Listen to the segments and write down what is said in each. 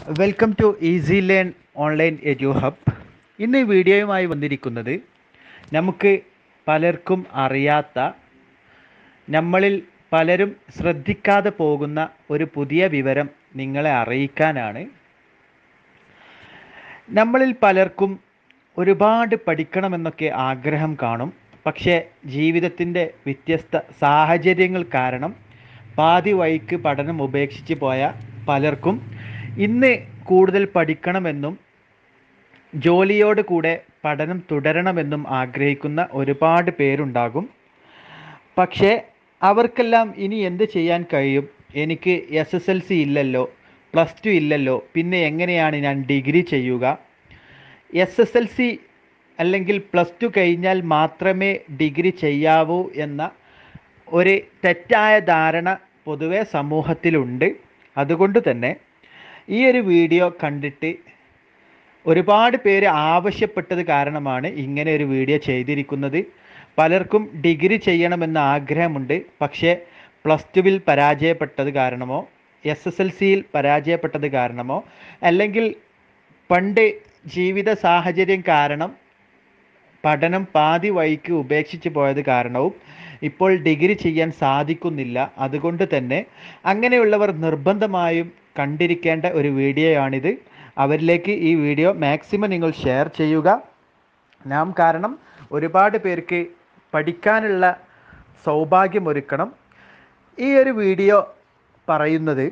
Welcome to easy learn online edu hub ഇന്ന് ഈ വീഡിയോയുമായി വന്നിരിക്കുന്നത് നമുക്ക് പലർക്കും അറിയാത്ത നമ്മളിൽ പലരും ശ്രദ്ധിക്കാതെ പോകുന്ന ഒരു പുതിയ വിവരം നിങ്ങളെ അറിയിക്കാനാണ് നമ്മളിൽ പലർക്കും ഒരുപാട് പഠിക്കണമെന്നൊക്കെ ആഗ്രഹം കാണും പക്ഷേ ജീവിതത്തിൻ്റെ വ്യത്യസ്ത സാഹചര്യങ്ങൾ കാരണം പാതി വഴിക്ക് പഠനം ഉപേക്ഷിച്ച് പോയ പലർക്കും ഇന്ന് കൂടുതൽ പഠിക്കണമെന്നും ജോലിയോട് കൂടെ പഠനം തുടരണമെന്നും ആഗ്രഹിക്കുന്ന ഒരുപാട് പേരുണ്ടാകും പക്ഷേ അവർക്കെല്ലാം ഇനി എന്ത് ചെയ്യാൻ കഴിയും എനിക്ക് എസ് എസ് എൽ സി ഇല്ലല്ലോ പ്ലസ് ടു ഇല്ലല്ലോ പിന്നെ എങ്ങനെയാണ് ഞാൻ ഡിഗ്രി ചെയ്യുക എസ് എസ് എൽ സി അല്ലെങ്കിൽ പ്ലസ് ടു കഴിഞ്ഞാൽ മാത്രമേ ഡിഗ്രി ചെയ്യാവൂ എന്ന ഒരു തെറ്റായ ധാരണ പൊതുവെ സമൂഹത്തിലുണ്ട് അതുകൊണ്ട് തന്നെ ഈ ഒരു വീഡിയോ കണ്ടിട്ട് ഒരുപാട് പേര് ആവശ്യപ്പെട്ടത് കാരണമാണ് ഇങ്ങനെ ഒരു വീഡിയോ ചെയ്തിരിക്കുന്നത് പലർക്കും ഡിഗ്രി ചെയ്യണമെന്ന ആഗ്രഹമുണ്ട് പക്ഷേ പ്ലസ് ടുവിൽ പരാജയപ്പെട്ടത് കാരണമോ എസ് എസ് എൽ സിയിൽ പരാജയപ്പെട്ടത് കാരണമോ അല്ലെങ്കിൽ പണ്ട് ജീവിത സാഹചര്യം കാരണം പഠനം പാതി വഴിക്ക് ഉപേക്ഷിച്ച് പോയത് കാരണവും ഇപ്പോൾ ഡിഗ്രി ചെയ്യാൻ സാധിക്കുന്നില്ല അതുകൊണ്ട് തന്നെ അങ്ങനെയുള്ളവർ നിർബന്ധമായും കണ്ടിരിക്കേണ്ട ഒരു വീഡിയോയാണിത് അവരിലേക്ക് ഈ വീഡിയോ മാക്സിമം നിങ്ങൾ ഷെയർ ചെയ്യുക നാം കാരണം ഒരുപാട് പേർക്ക് പഠിക്കാനുള്ള സൗഭാഗ്യമൊരുക്കണം ഈ ഒരു വീഡിയോ പറയുന്നത്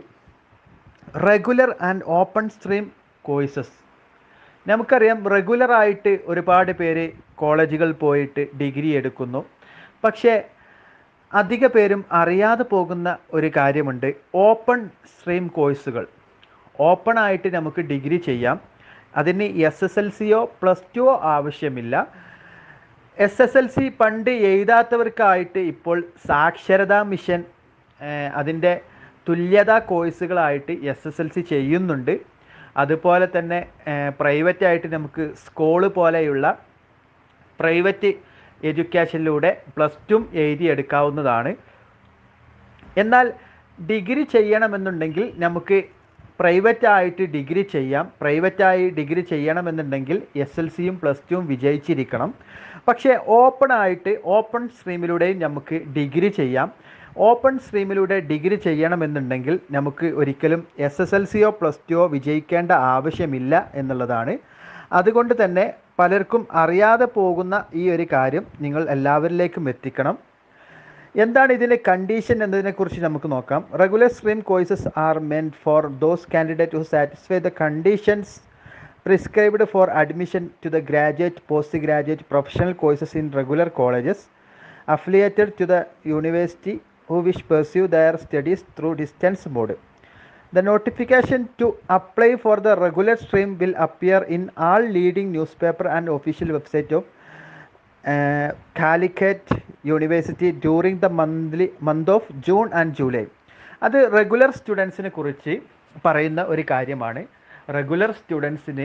regular and open stream courses നമുക്കറിയാം റെഗുലറായിട്ട് ഒരുപാട് പേര് കോളേജുകൾ പോയിട്ട് ഡിഗ്രി എടുക്കുന്നു പക്ഷേ അധിക പേരും അറിയാതെ പോകുന്ന ഒരു കാര്യമുണ്ട് ഓപ്പൺ സ്ട്രീം കോഴ്സുകൾ ഓപ്പൺ ആയിട്ട് നമുക്ക് ഡിഗ്രി ചെയ്യാം അതിന് എസ് എസ് എൽ സിയോ പ്ലസ് ടുവോ ആവശ്യമില്ല എസ് എസ് എൽ സി പണ്ട് എഴുതാത്തവർക്കായിട്ട് ഇപ്പോൾ സാക്ഷരതാ മിഷൻ അതിൻ്റെ തുല്യതാ കോഴ്സുകളായിട്ട് എസ് എസ് എൽ സി ചെയ്യുന്നുണ്ട് അതുപോലെ തന്നെ പ്രൈവറ്റ് ആയിട്ട് നമുക്ക് സ്കൂള് പോലെയുള്ള പ്രൈവറ്റ് എഡ്യൂക്കേഷനിലൂടെ പ്ലസ് ടും എഴുതിയെടുക്കാവുന്നതാണ് എന്നാൽ ഡിഗ്രി ചെയ്യണമെന്നുണ്ടെങ്കിൽ നമുക്ക് പ്രൈവറ്റ് ആയിട്ട് ഡിഗ്രി ചെയ്യാം പ്രൈവറ്റായി ഡിഗ്രി ചെയ്യണമെന്നുണ്ടെങ്കിൽ എസ് എൽ സിയും പ്ലസ് ടുവും വിജയിച്ചിരിക്കണം പക്ഷേ ഓപ്പൺ ആയിട്ട് ഓപ്പൺ സ്ട്രീമിലൂടെയും നമുക്ക് ഡിഗ്രി ചെയ്യാം ഓപ്പൺ സ്ട്രീമിലൂടെ ഡിഗ്രി ചെയ്യണമെന്നുണ്ടെങ്കിൽ നമുക്ക് ഒരിക്കലും എസ് എസ് എൽ സിയോ പ്ലസ് ടുവോ വിജയിക്കേണ്ട ആവശ്യമില്ല എന്നുള്ളതാണ് അതുകൊണ്ട് തന്നെ പലർക്കും അറിയാതെ പോകുന്ന ഈ ഒരു കാര്യം നിങ്ങൾ എല്ലാവരിലേക്കും എത്തിക്കണം എന്താണ് ഇതിൻ്റെ കണ്ടീഷൻ എന്നതിനെക്കുറിച്ച് നമുക്ക് നോക്കാം regular stream courses are meant for those candidate who satisfy the conditions prescribed for admission to the graduate post graduate professional courses in regular colleges affiliated to the university who wish pursue their studies through distance mode. The notification to apply for the regular stream will appear in all leading newspaper and official website of uh, Calicut University during the monthly month of June and July. അത് regular സ്റ്റുഡൻസിനെ കുറിച്ച് പറയുന്ന ഒരു കാര്യമാണ് regular സ്റ്റുഡൻസിന്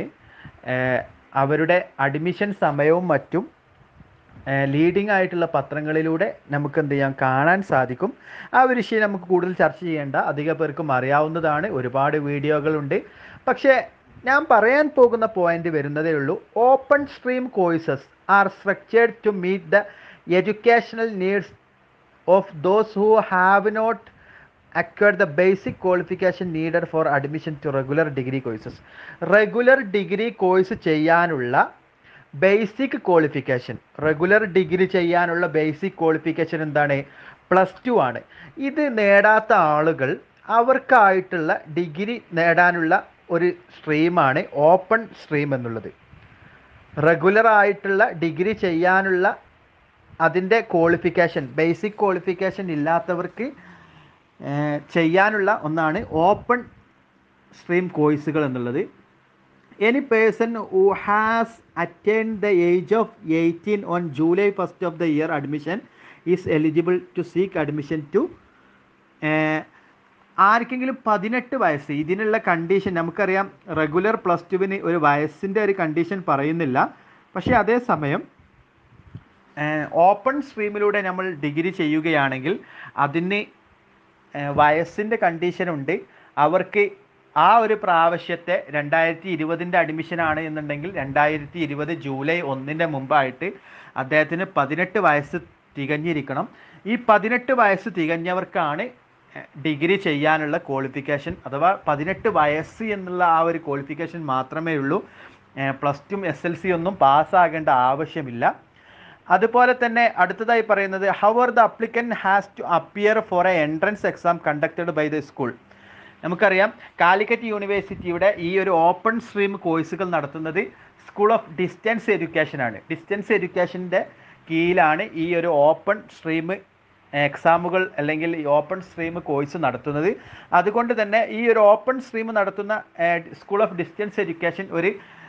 അവരുടെ admission സമയവും മറ്റും ലീഡിംഗ് ആയിട്ടുള്ള പത്രങ്ങളിലൂടെ നമുക്ക് എന്ത് ചെയ്യാം കാണാൻ സാധിക്കും ആ ഒരു വിഷയം നമുക്ക് കൂടുതൽ ചർച്ച ചെയ്യേണ്ട അധിക പേർക്കും അറിയാവുന്നതാണ് ഒരുപാട് വീഡിയോകളുണ്ട് പക്ഷേ ഞാൻ പറയാൻ പോകുന്ന പോയിന്റ് വരുന്നതേ ഉള്ളൂ open stream courses are structured to meet the educational needs of those who have not acquired the basic qualification needed for admission to regular degree courses regular degree course ചെയ്യാനുള്ള ബേസിക് ക്വാളിഫിക്കേഷൻ റെഗുലർ ഡിഗ്രി ചെയ്യാനുള്ള basic qualification എന്താണ് plus two ആണ് ഇത് നേടാത്ത ആളുകൾ അവർക്കായിട്ടുള്ള degree നേടാനുള്ള ഒരു സ്ട്രീമാണ് ഓപ്പൺ സ്ട്രീം എന്നുള്ളത് റെഗുലർ ആയിട്ടുള്ള ഡിഗ്രി ചെയ്യാനുള്ള അതിൻ്റെ ക്വാളിഫിക്കേഷൻ ബേസിക് ക്വാളിഫിക്കേഷൻ ഇല്ലാത്തവർക്ക് ചെയ്യാനുള്ള ഒന്നാണ് ഓപ്പൺ സ്ട്രീം കോഴ്സുകൾ എന്നുള്ളത് any person who has attained the age of 18 on July 1st of the year admission is eligible to seek admission to ആർക്കെങ്കിലും പതിനെട്ട് വയസ്സ് ഇതിനുള്ള കണ്ടീഷൻ നമുക്കറിയാം റെഗുലർ പ്ലസ് ടുവിന് ഒരു വയസ്സിൻ്റെ ഒരു കണ്ടീഷൻ പറയുന്നില്ല പക്ഷേ അതേസമയം ഓപ്പൺ സ്ട്രീമിലൂടെ നമ്മൾ ഡിഗ്രി ചെയ്യുകയാണെങ്കിൽ അതിന് വയസ്സിൻ്റെ കണ്ടീഷൻ ഉണ്ട് അവർക്ക് ആ ഒരു പ്രാവശ്യത്തെ രണ്ടായിരത്തി ഇരുപതിൻ്റെ അഡ്മിഷനാണ് എന്നുണ്ടെങ്കിൽ രണ്ടായിരത്തി ഇരുപത് ജൂലൈ ഒന്നിൻ്റെ മുമ്പായിട്ട് അദ്ദേഹത്തിന് പതിനെട്ട് വയസ്സ് തികഞ്ഞിരിക്കണം ഈ പതിനെട്ട് വയസ്സ് തികഞ്ഞവർക്കാണ് ഡിഗ്രി ചെയ്യാനുള്ള ക്വാളിഫിക്കേഷൻ അഥവാ പതിനെട്ട് വയസ്സ് എന്നുള്ള ആ ഒരു ക്വാളിഫിക്കേഷൻ മാത്രമേ ഉള്ളൂ plus two S L C ഒന്നും പാസ്സാകേണ്ട ആവശ്യമില്ല അതുപോലെ തന്നെ അടുത്തതായി പറയുന്നത് however the applicant has to appear for a entrance exam conducted by the school നമുക്കറിയാം കാലിക്കറ്റ് യൂണിവേഴ്സിറ്റിയുടെ ഈ ഒരു ഓപ്പൺ സ്ട്രീം കോഴ്സുകൾ നടത്തുന്നത് സ്കൂൾ ഓഫ് ഡിസ്റ്റൻസ് എഡ്യൂക്കേഷൻ ആണ് ഡിസ്റ്റൻസ് എഡ്യൂക്കേഷൻ്റെ കീഴിലാണ് ഈ ഒരു ഓപ്പൺ സ്ട്രീം എക്സാമുകൾ അല്ലെങ്കിൽ ഈ ഓപ്പൺ സ്ട്രീം കോഴ്സ് നടത്തുന്നത് അതുകൊണ്ട് തന്നെ ഈ ഒരു ഓപ്പൺ സ്ട്രീം നടത്തുന്ന സ്കൂൾ ഓഫ് ഡിസ്റ്റൻസ് എഡ്യൂക്കേഷൻ ഒരു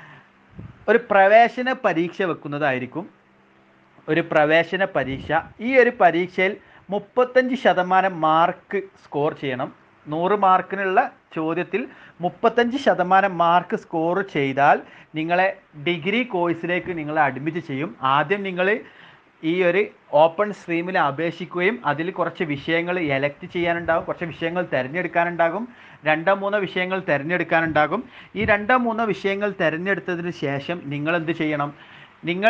ഒരു പ്രവേശന പരീക്ഷ വെക്കുന്നതായിരിക്കും ഒരു പ്രവേശന പരീക്ഷ ഈ ഒരു പരീക്ഷയിൽ മുപ്പത്തഞ്ച് ശതമാനം മാർക്ക് സ്കോർ ചെയ്യണം നൂറ് മാർക്കിനുള്ള ചോദ്യത്തിൽ മുപ്പത്തഞ്ച് ശതമാനം മാർക്ക് സ്കോർ ചെയ്താൽ നിങ്ങളെ ഡിഗ്രി കോഴ്സിലേക്ക് നിങ്ങളെ അഡ്മിറ്റ് ചെയ്യും ആദ്യം നിങ്ങൾ ഈ ഒരു ഓപ്പൺ സ്ട്രീമിൽ അപേക്ഷിക്കുകയും അതിൽ കുറച്ച് വിഷയങ്ങൾ എലക്ട് ചെയ്യാനുണ്ടാകും കുറച്ച് വിഷയങ്ങൾ തിരഞ്ഞെടുക്കാനുണ്ടാകും രണ്ടോ മൂന്നോ വിഷയങ്ങൾ തിരഞ്ഞെടുക്കാനുണ്ടാകും ഈ രണ്ടോ മൂന്നോ വിഷയങ്ങൾ തിരഞ്ഞെടുത്തതിന് ശേഷം നിങ്ങൾ എന്ത് ചെയ്യണം നിങ്ങൾ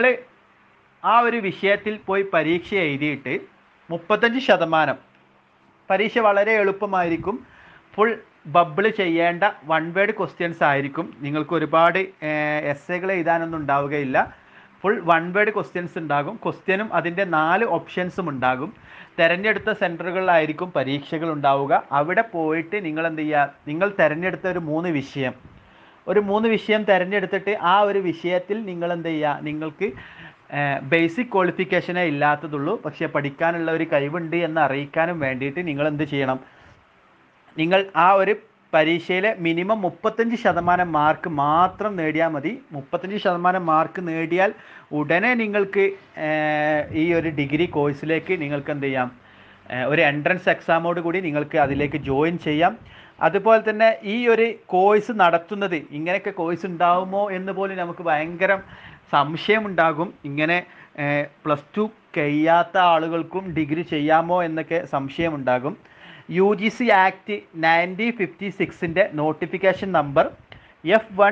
ആ ഒരു വിഷയത്തിൽ പോയി പരീക്ഷ എഴുതിയിട്ട് മുപ്പത്തഞ്ച് ശതമാനം പരീക്ഷ വളരെ എളുപ്പമായിരിക്കും ഫുൾ ബബിൾ ചെയ്യേണ്ട വൺ വേർഡ് ക്വസ്റ്റ്യൻസ് ആയിരിക്കും നിങ്ങൾക്ക് ഒരുപാട് എസ് എകൾ എഴുതാനൊന്നും ഉണ്ടാവുകയില്ല ഫുൾ വൺ വേർഡ് ക്വസ്റ്റ്യൻസ് ഉണ്ടാകും ക്വസ്റ്റ്യനും അതിൻ്റെ നാല് ഓപ്ഷൻസും ഉണ്ടാകും തിരഞ്ഞെടുത്ത സെൻറ്ററുകളിലായിരിക്കും പരീക്ഷകൾ ഉണ്ടാവുക അവിടെ പോയിട്ട് നിങ്ങൾ എന്ത് ചെയ്യുക നിങ്ങൾ തിരഞ്ഞെടുത്ത ഒരു മൂന്ന് വിഷയം ഒരു മൂന്ന് വിഷയം തിരഞ്ഞെടുത്തിട്ട് ആ ഒരു വിഷയത്തിൽ നിങ്ങൾ എന്ത് ചെയ്യുക നിങ്ങൾക്ക് ബേസിക് ക്വാളിഫിക്കേഷനേ ഇല്ലാത്തതുള്ളൂ പക്ഷേ പഠിക്കാനുള്ള ഒരു കഴിവുണ്ട് എന്ന് അറിയിക്കാനും വേണ്ടിയിട്ട് നിങ്ങൾ എന്ത് ചെയ്യണം നിങ്ങൾ ആ ഒരു പരീക്ഷയിലെ മിനിമം മുപ്പത്തഞ്ച് ശതമാനം മാർക്ക് മാത്രം നേടിയാൽ മതി മുപ്പത്തഞ്ച് ശതമാനം മാർക്ക് നേടിയാൽ ഉടനെ നിങ്ങൾക്ക് ഈ ഒരു ഡിഗ്രി കോഴ്സിലേക്ക് നിങ്ങൾക്ക് എന്ത് ചെയ്യാം ഒരു എൻട്രൻസ് എക്സാമോട് കൂടി നിങ്ങൾക്ക് അതിലേക്ക് ജോയിൻ ചെയ്യാം അതുപോലെ തന്നെ ഈ ഒരു കോഴ്സ് നടത്തുന്നത് ഇങ്ങനെയൊക്കെ കോഴ്സ് ഉണ്ടാവുമോ എന്ന് പോലും നമുക്ക് ഭയങ്കര സംശയമുണ്ടാകും ഇങ്ങനെ പ്ലസ് ടു കഴിയാത്ത ആളുകൾക്കും ഡിഗ്രി ചെയ്യാമോ എന്നൊക്കെ സംശയമുണ്ടാകും U G C act nineteen fifty സിക്സിൻ്റെ notification number F one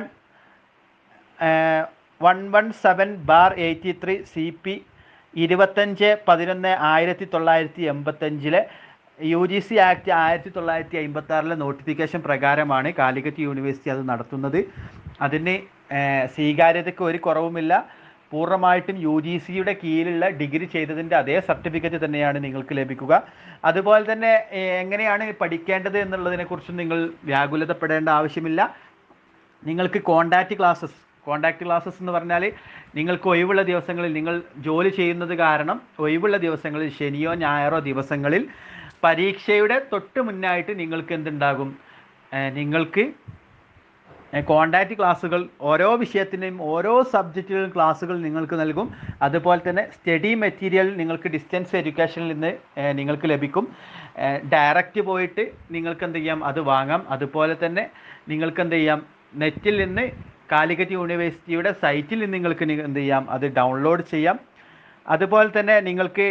one one seven bar eighty three C P ഇരുപത്തഞ്ച് പതിനൊന്ന് ആയിരത്തി തൊള്ളായിരത്തി എൺപത്തഞ്ചിലെ യു ജി സി ആക്ട് ആയിരത്തി തൊള്ളായിരത്തി അമ്പത്തി ആറിലെ നോട്ടിഫിക്കേഷൻ പ്രകാരമാണ് കാലിക്കറ്റ് യൂണിവേഴ്സിറ്റി അത് നടത്തുന്നത് അതിന് സ്വീകാര്യതയ്ക്ക് ഒരു കുറവുമില്ല പൂർണ്ണമായിട്ടും യു ജി സിയുടെ കീഴിലുള്ള ഡിഗ്രി ചെയ്തതിൻ്റെ അതേ സർട്ടിഫിക്കറ്റ് തന്നെയാണ് നിങ്ങൾക്ക് ലഭിക്കുക അതുപോലെ തന്നെ എങ്ങനെയാണ് പഠിക്കേണ്ടത് എന്നുള്ളതിനെക്കുറിച്ചും നിങ്ങൾ വ്യാകുലതപ്പെടേണ്ട ആവശ്യമില്ല നിങ്ങൾക്ക് കോണ്ടാക്റ്റ് ക്ലാസ്സസ് കോണ്ടാക്റ്റ് ക്ലാസ്സസ് എന്ന് പറഞ്ഞാൽ നിങ്ങൾക്ക് ഒഴിവുള്ള ദിവസങ്ങളിൽ നിങ്ങൾ ജോലി ചെയ്യുന്നത് കാരണം ഒഴിവുള്ള ദിവസങ്ങളിൽ ശനിയോ ഞായറോ ദിവസങ്ങളിൽ പരീക്ഷയുടെ തൊട്ട് മുന്നായിട്ട് നിങ്ങൾക്ക് എന്തുണ്ടാകും നിങ്ങൾക്ക് കോണ്ടാക്റ്റ് ക്ലാസ്സുകൾ ഓരോ വിഷയത്തിൻ്റെയും ഓരോ സബ്ജക്റ്റുകളും ക്ലാസ്സുകൾ നിങ്ങൾക്ക് നൽകും അതുപോലെ തന്നെ സ്റ്റഡി മെറ്റീരിയൽ നിങ്ങൾക്ക് ഡിസ്റ്റൻസ് എഡ്യൂക്കേഷനിൽ നിന്ന് നിങ്ങൾക്ക് ലഭിക്കും ഡയറക്റ്റ് പോയിട്ട് നിങ്ങൾക്ക് എന്ത് ചെയ്യാം അത് വാങ്ങാം അതുപോലെ തന്നെ നിങ്ങൾക്ക് എന്ത് ചെയ്യാം നെറ്റിൽ നിന്ന് കാലിക്കറ്റ് യൂണിവേഴ്സിറ്റിയുടെ സൈറ്റിൽ നിന്ന് നിങ്ങൾക്ക് എന്ത് ചെയ്യാം അത് ഡൗൺലോഡ് ചെയ്യാം അതുപോലെ തന്നെ നിങ്ങൾക്ക്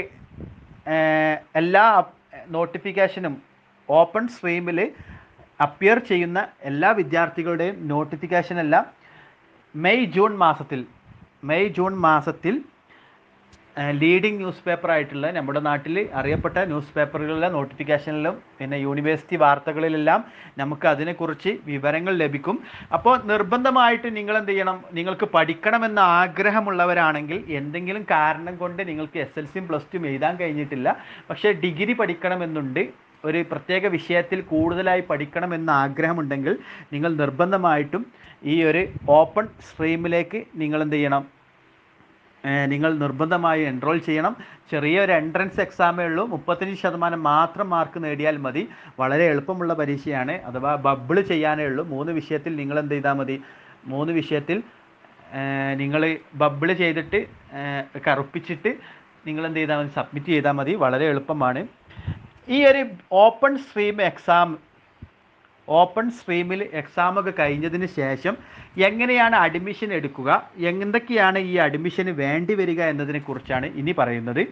എല്ലാ നോട്ടിഫിക്കേഷനും ഓപ്പൺ സ്ട്രീമിൽ അപ്പിയർ ചെയ്യുന്ന എല്ലാ വിദ്യാർത്ഥികളുടെയും നോട്ടിഫിക്കേഷൻ എല്ലാം മെയ് ജൂൺ മാസത്തിൽ മെയ് ജൂൺ മാസത്തിൽ ലീഡിംഗ് ന്യൂസ് പേപ്പർ ആയിട്ടുള്ള നമ്മുടെ നാട്ടിൽ അറിയപ്പെട്ട ന്യൂസ് പേപ്പറുകളിലെ നോട്ടിഫിക്കേഷനിലും പിന്നെ യൂണിവേഴ്സിറ്റി വാർത്തകളിലെല്ലാം നമുക്ക് അതിനെക്കുറിച്ച് വിവരങ്ങൾ ലഭിക്കും അപ്പോൾ നിർബന്ധമായിട്ട് നിങ്ങൾ എന്ത് ചെയ്യണം നിങ്ങൾക്ക് പഠിക്കണമെന്ന ആഗ്രഹമുള്ളവരാണെങ്കിൽ എന്തെങ്കിലും കാരണം കൊണ്ട് നിങ്ങൾക്ക് എസ് എൽ സിയും പ്ലസ് ടും എഴുതാൻ കഴിഞ്ഞിട്ടില്ല പക്ഷേ ഡിഗ്രി പഠിക്കണമെന്നുണ്ട് ഒരു പ്രത്യേക വിഷയത്തിൽ കൂടുതലായി പഠിക്കണമെന്ന ആഗ്രഹമുണ്ടെങ്കിൽ നിങ്ങൾ നിർബന്ധമായിട്ടും ഈ ഒരു ഓപ്പൺ സ്ട്രീമിലേക്ക് നിങ്ങൾ എന്ത് ചെയ്യണം നിങ്ങൾ നിർബന്ധമായി എൻറോൾ ചെയ്യണം ചെറിയൊരു എൻട്രൻസ് എക്സാമേ ഉള്ളൂ മുപ്പത്തഞ്ച് ശതമാനം മാത്രം മാർക്ക് നേടിയാൽ മതി വളരെ എളുപ്പമുള്ള പരീക്ഷയാണ് അഥവാ ബബിൾ ചെയ്യാനേ ഉള്ളൂ മൂന്ന് വിഷയത്തിൽ നിങ്ങൾ എന്ത് ചെയ്താൽ മതി മൂന്ന് വിഷയത്തിൽ നിങ്ങൾ ബബിൾ ചെയ്തിട്ട് കറുപ്പിച്ചിട്ട് നിങ്ങൾ എന്ത് ചെയ്താൽ മതി സബ്മിറ്റ് ചെയ്താൽ മതി വളരെ എളുപ്പമാണ് ഈ ഒരു ഓപ്പൺ സ്ട്രീം എക്സാം ഓപ്പൺ സ്ട്രീമിൽ എക്സാമൊക്കെ കഴിഞ്ഞതിന് ശേഷം എങ്ങനെയാണ് അഡ്മിഷൻ എടുക്കുക എന്തൊക്കെയാണ് ഈ അഡ്മിഷന് വേണ്ടി വരിക എന്നതിനെ കുറിച്ചാണ് ഇനി പറയുന്നത്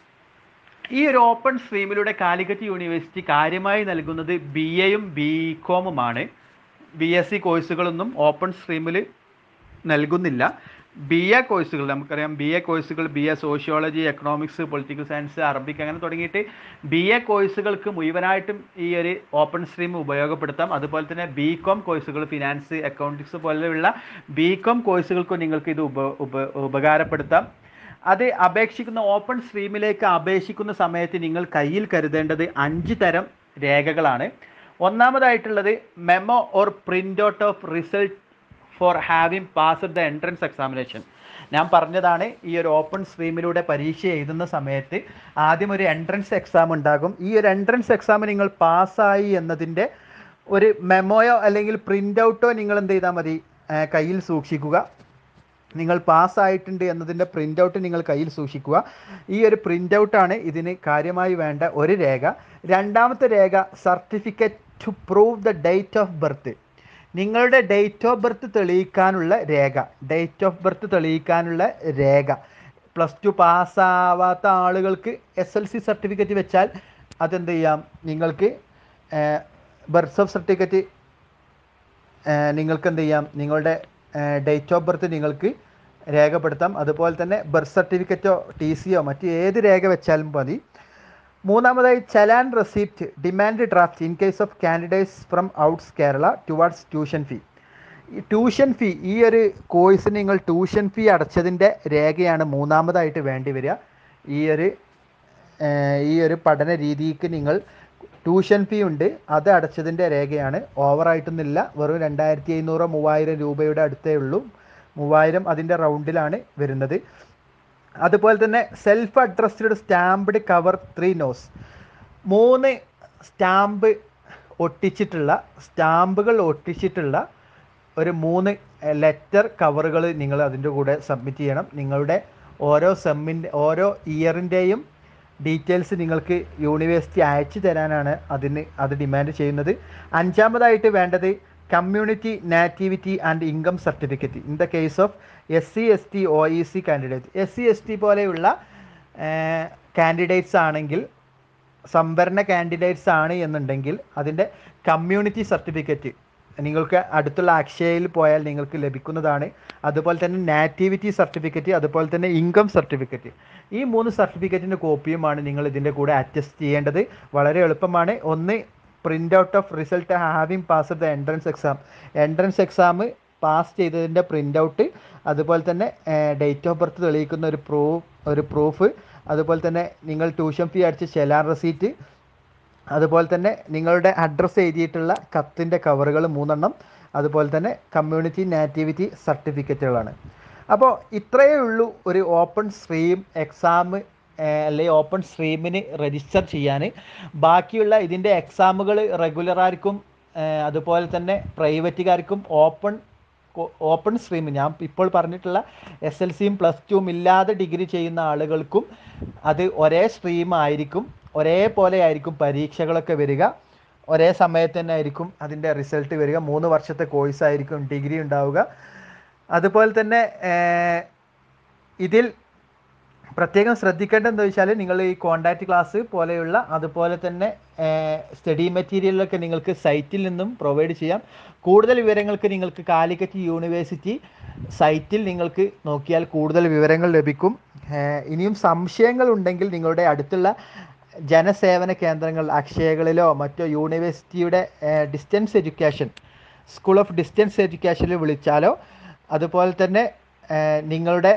ഈ ഒരു ഓപ്പൺ സ്ട്രീമിലൂടെ കാലിക്കറ്റ് യൂണിവേഴ്സിറ്റി കാര്യമായി നൽകുന്നത് ബി എയും ബി കോമുമാണ് ബി എസ് സി കോഴ്സുകളൊന്നും ഓപ്പൺ സ്ട്രീമിൽ നൽകുന്നില്ല ബി എ കോഴ്സുകൾ നമുക്കറിയാം ബി എ കോഴ്സുകൾ B A sociology economics political science Arabic അങ്ങനെ തുടങ്ങിയിട്ട് ബി എ കോഴ്സുകൾക്ക് മുഴുവനായിട്ടും ഈ ഒരു ഓപ്പൺ സ്ട്രീം ഉപയോഗപ്പെടുത്താം അതുപോലെ തന്നെ ബി കോം കോഴ്സുകൾ ഫിനാൻസ് അക്കൗണ്ടിക്സ് പോലെയുള്ള ബി കോം കോഴ്സുകൾക്കും നിങ്ങൾക്ക് ഇത് ഉപ ഉപ ഉപകാരപ്പെടുത്താം അത് അപേക്ഷിക്കുന്ന ഓപ്പൺ സ്ട്രീമിലേക്ക് അപേക്ഷിക്കുന്ന സമയത്ത് നിങ്ങൾ കയ്യിൽ കരുതേണ്ടത് അഞ്ച് തരം രേഖകളാണ് ഒന്നാമതായിട്ടുള്ളത് memo or print out of result for having passed the entrance examination ഞാൻ പറഞ്ഞതാണ് ഈ ഒരു ഓപ്പൺ സ്ട്രീമിലൂടെ പരീക്ഷ എഴുതുന്ന സമയത്ത് ആദ്യം ഒരു എൻട്രൻസ് എക്സാം ഉണ്ടാകും ഈ ഒരു എൻട്രൻസ് എക്സാം നിങ്ങൾ പാസ്സായി എന്നതിൻ്റെ ഒരു മെമ്മോയോ അല്ലെങ്കിൽ പ്രിൻ്റ് ഔട്ടോ നിങ്ങൾ എന്ത് ചെയ്താൽ മതി ആ, കയ്യിൽ സൂക്ഷിക്കുക നിങ്ങൾ പാസ്സായിട്ടുണ്ട് എന്നതിൻ്റെ പ്രിൻ്റ് ഔട്ട് നിങ്ങൾ കയ്യിൽ സൂക്ഷിക്കുക ഈ ഒരു പ്രിൻ്റ് ഔട്ടാണ് ഇതിന് കാര്യമായി വേണ്ട ഒരു രേഖ രണ്ടാമത്തെ രേഖ certificate to prove the date of birth നിങ്ങളുടെ ഡേറ്റ് ഓഫ് ബർത്ത് തെളിയിക്കാനുള്ള രേഖ ഡേറ്റ് ഓഫ് ബർത്ത് തെളിയിക്കാനുള്ള രേഖ പ്ലസ് ടു പാസ്സാവാത്ത ആളുകൾക്ക് എസ് എൽ സി സർട്ടിഫിക്കറ്റ് വെച്ചാൽ അതെന്ത് ചെയ്യാം നിങ്ങൾക്ക് ബർത്ത് ഓഫ് സർട്ടിഫിക്കറ്റ് നിങ്ങൾക്ക് എന്ത് ചെയ്യാം നിങ്ങളുടെ ഡേറ്റ് ഓഫ് ബർത്ത് നിങ്ങൾക്ക് രേഖപ്പെടുത്താം അതുപോലെ തന്നെ ബർത്ത് സർട്ടിഫിക്കറ്റോ ടി സിയോ മറ്റ് ഏത് രേഖ വെച്ചാലും മതി മൂന്നാമതായി challan receipt demand draft in case of candidates from outside Kerala towards tuition fee ഈ ട്യൂഷൻ ഫീ ഈ ഒരു കോഴ്സിന് നിങ്ങൾ ട്യൂഷൻ ഫീ അടച്ചതിൻ്റെ രേഖയാണ് മൂന്നാമതായിട്ട് വേണ്ടി വരിക ഈ ഒരു ഏഹ്, ഈ ഒരു പഠന രീതിക്ക് നിങ്ങൾ ട്യൂഷൻ ഫീ ഉണ്ട് അത് അടച്ചതിൻ്റെ രേഖയാണ് ഓവറായിട്ടൊന്നുമില്ല വെറും രണ്ടായിരത്തി എഴുന്നൂറോ മൂവായിരം രൂപയുടെ അടുത്തേ ഉള്ളൂ മൂവായിരം അതിൻ്റെ റൗണ്ടിലാണ് വരുന്നത് അതുപോലെ തന്നെ self addressed stamped cover three nos മൂന്ന് സ്റ്റാമ്പ് ഒട്ടിച്ചിട്ടുള്ള സ്റ്റാമ്പുകൾ ഒട്ടിച്ചിട്ടുള്ള ഒരു മൂന്ന് ലെറ്റർ കവറുകൾ നിങ്ങൾ അതിൻ്റെ കൂടെ സബ്മിറ്റ് ചെയ്യണം നിങ്ങളുടെ ഓരോ സെമ്മിൻ്റെ ഓരോ ഇയറിൻ്റെയും ഡീറ്റെയിൽസ് നിങ്ങൾക്ക് യൂണിവേഴ്സിറ്റി അയച്ചു തരാനാണ് അതിന് അത് ഡിമാൻഡ് ചെയ്യുന്നത് അഞ്ചാമതായിട്ട് വേണ്ടത് community nativity and income certificate in the case of S C S T O E C candidate S C S T പോലെയുള്ള കാൻഡിഡേറ്റ്സ് ആണെങ്കിൽ സംവരണ കാൻഡിഡേറ്റ്സ് ആണ് എന്നുണ്ടെങ്കിൽ അതിൻ്റെ കമ്മ്യൂണിറ്റി സർട്ടിഫിക്കറ്റ് നിങ്ങൾക്ക് അടുത്തുള്ള അക്ഷയയിൽ പോയാൽ നിങ്ങൾക്ക് ലഭിക്കുന്നതാണ് അതുപോലെ തന്നെ നാറ്റിവിറ്റി സർട്ടിഫിക്കറ്റ് അതുപോലെ തന്നെ ഇൻകം സർട്ടിഫിക്കറ്റ് ഈ മൂന്ന് സർട്ടിഫിക്കറ്റിൻ്റെ കോപ്പിയുമാണ് നിങ്ങൾ ഇതിൻ്റെ കൂടെ അറ്റസ്റ്റ് ചെയ്യേണ്ടത് വളരെ എളുപ്പമാണ് ഒന്ന് print out of result having pass the entrance exam entrance exam pass ചെയ്തതിൻ്റെ പ്രിൻ്റ് ഔട്ട് അതുപോലെ തന്നെ ഡേറ്റ് ഓഫ് ബർത്ത് തെളിയിക്കുന്ന ഒരു പ്രൂഫ് ഒരു പ്രൂഫ് അതുപോലെ തന്നെ നിങ്ങൾ ട്യൂഷൻ ഫീ അടിച്ച ചെലാൻ റെസീറ്റ് അതുപോലെ തന്നെ നിങ്ങളുടെ അഡ്രസ്സ് എഴുതിയിട്ടുള്ള കത്തിൻ്റെ കവറുകൾ മൂന്നെണ്ണം അതുപോലെ തന്നെ കമ്മ്യൂണിറ്റി നാറ്റിവിറ്റി സർട്ടിഫിക്കറ്റുകളാണ് അപ്പോൾ ഇത്രയേ ഉള്ളൂ ഒരു ഓപ്പൺ സ്ട്രീം എക്സാം അല്ലെങ്കിൽ ഓപ്പൺ സ്ട്രീമിന് രജിസ്റ്റർ ചെയ്യാൻ ബാക്കിയുള്ള ഇതിൻ്റെ എക്സാമുകൾ റെഗുലറാർക്കും അതുപോലെ തന്നെ പ്രൈവറ്റുകാർക്കും ഓപ്പൺ ഓപ്പൺ സ്ട്രീം ഞാൻ ഇപ്പോൾ പറഞ്ഞിട്ടുള്ള എസ് എൽ സിയും പ്ലസ് ടുവും ഇല്ലാതെ ഡിഗ്രി ചെയ്യുന്ന ആളുകൾക്കും അത് ഒരേ സ്ട്രീം ആയിരിക്കും ഒരേപോലെ ആയിരിക്കും പരീക്ഷകളൊക്കെ വരിക ഒരേ സമയത്ത് തന്നെ ആയിരിക്കും അതിൻ്റെ റിസൾട്ട് വരിക മൂന്ന് വർഷത്തെ കോഴ്സ് ആയിരിക്കും ഡിഗ്രി ഉണ്ടാവുക അതുപോലെ തന്നെ ഏർ, ഇതിൽ പ്രത്യേകം ശ്രദ്ധിക്കേണ്ടതെന്ന് വെച്ചാൽ നിങ്ങൾ ഈ കോണ്ടാക്ട് ക്ലാസ് പോലെയുള്ള അതുപോലെ തന്നെ സ്റ്റഡി മെറ്റീരിയലൊക്കെ നിങ്ങൾക്ക് സൈറ്റിൽ നിന്നും പ്രൊവൈഡ് ചെയ്യാം കൂടുതൽ വിവരങ്ങൾക്ക് നിങ്ങൾക്ക് കാലിക്കറ്റ് യൂണിവേഴ്സിറ്റി സൈറ്റിൽ നിങ്ങൾക്ക് നോക്കിയാൽ കൂടുതൽ വിവരങ്ങൾ ലഭിക്കും ഏർ ഇനിയും സംശയങ്ങൾ ഉണ്ടെങ്കിൽ നിങ്ങളുടെ അടുത്തുള്ള ജനസേവന കേന്ദ്രങ്ങൾ അക്ഷയകളിലോ മറ്റോ യൂണിവേഴ്സിറ്റിയുടെ distance education school of distance എഡ്യൂക്കേഷനിൽ വിളിച്ചാലോ അതുപോലെ തന്നെ ഏർ നിങ്ങളുടെ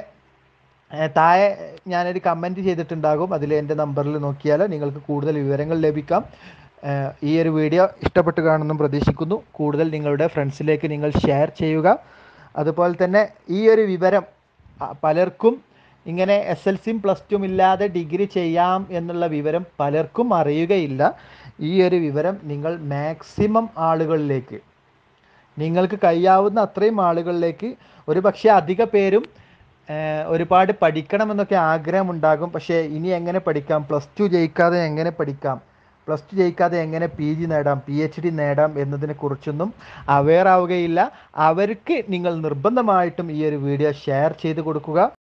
ഏർ താഴെ ഞാനൊരു കമൻറ്റ് ചെയ്തിട്ടുണ്ടാകും അതിൽ എൻ്റെ നമ്പറിൽ നോക്കിയാൽ നിങ്ങൾക്ക് കൂടുതൽ വിവരങ്ങൾ ലഭിക്കാം ഏർ ഈ ഒരു വീഡിയോ ഇഷ്ടപ്പെട്ട് കാണുമെന്നും പ്രതീക്ഷിക്കുന്നു കൂടുതൽ നിങ്ങളുടെ ഫ്രണ്ട്സിലേക്ക് നിങ്ങൾ ഷെയർ ചെയ്യുക അതുപോലെ തന്നെ ഈ ഒരു വിവരം അ, പലർക്കും ഇങ്ങനെ എസ് എൽ സിയും പ്ലസ് ടും ഇല്ലാതെ ഡിഗ്രി ചെയ്യാം എന്നുള്ള വിവരം പലർക്കും അറിയുകയില്ല ഈ ഒരു വിവരം നിങ്ങൾ മാക്സിമം ആളുകളിലേക്ക് നിങ്ങൾക്ക് കഴിയാവുന്ന അത്രയും ആളുകളിലേക്ക് ഒരു പക്ഷേ അധിക പേരും ഏഹ്, ഒരുപാട് പഠിക്കണമെന്നൊക്കെ ആഗ്രഹമുണ്ടാകും പക്ഷേ ഇനി എങ്ങനെ പഠിക്കാം പ്ലസ് ടു ജയിക്കാതെ എങ്ങനെ പഠിക്കാം പ്ലസ് ടു ജയിക്കാതെ എങ്ങനെ പി ജി നേടാം പി എച്ച് ഡി നേടാം എന്നതിനെ കുറിച്ചൊന്നും അവെയർ ആവുകയില്ല അവർക്ക് നിങ്ങൾ നിർബന്ധമായിട്ടും ഈ ഒരു വീഡിയോ ഷെയർ ചെയ്ത് കൊടുക്കുക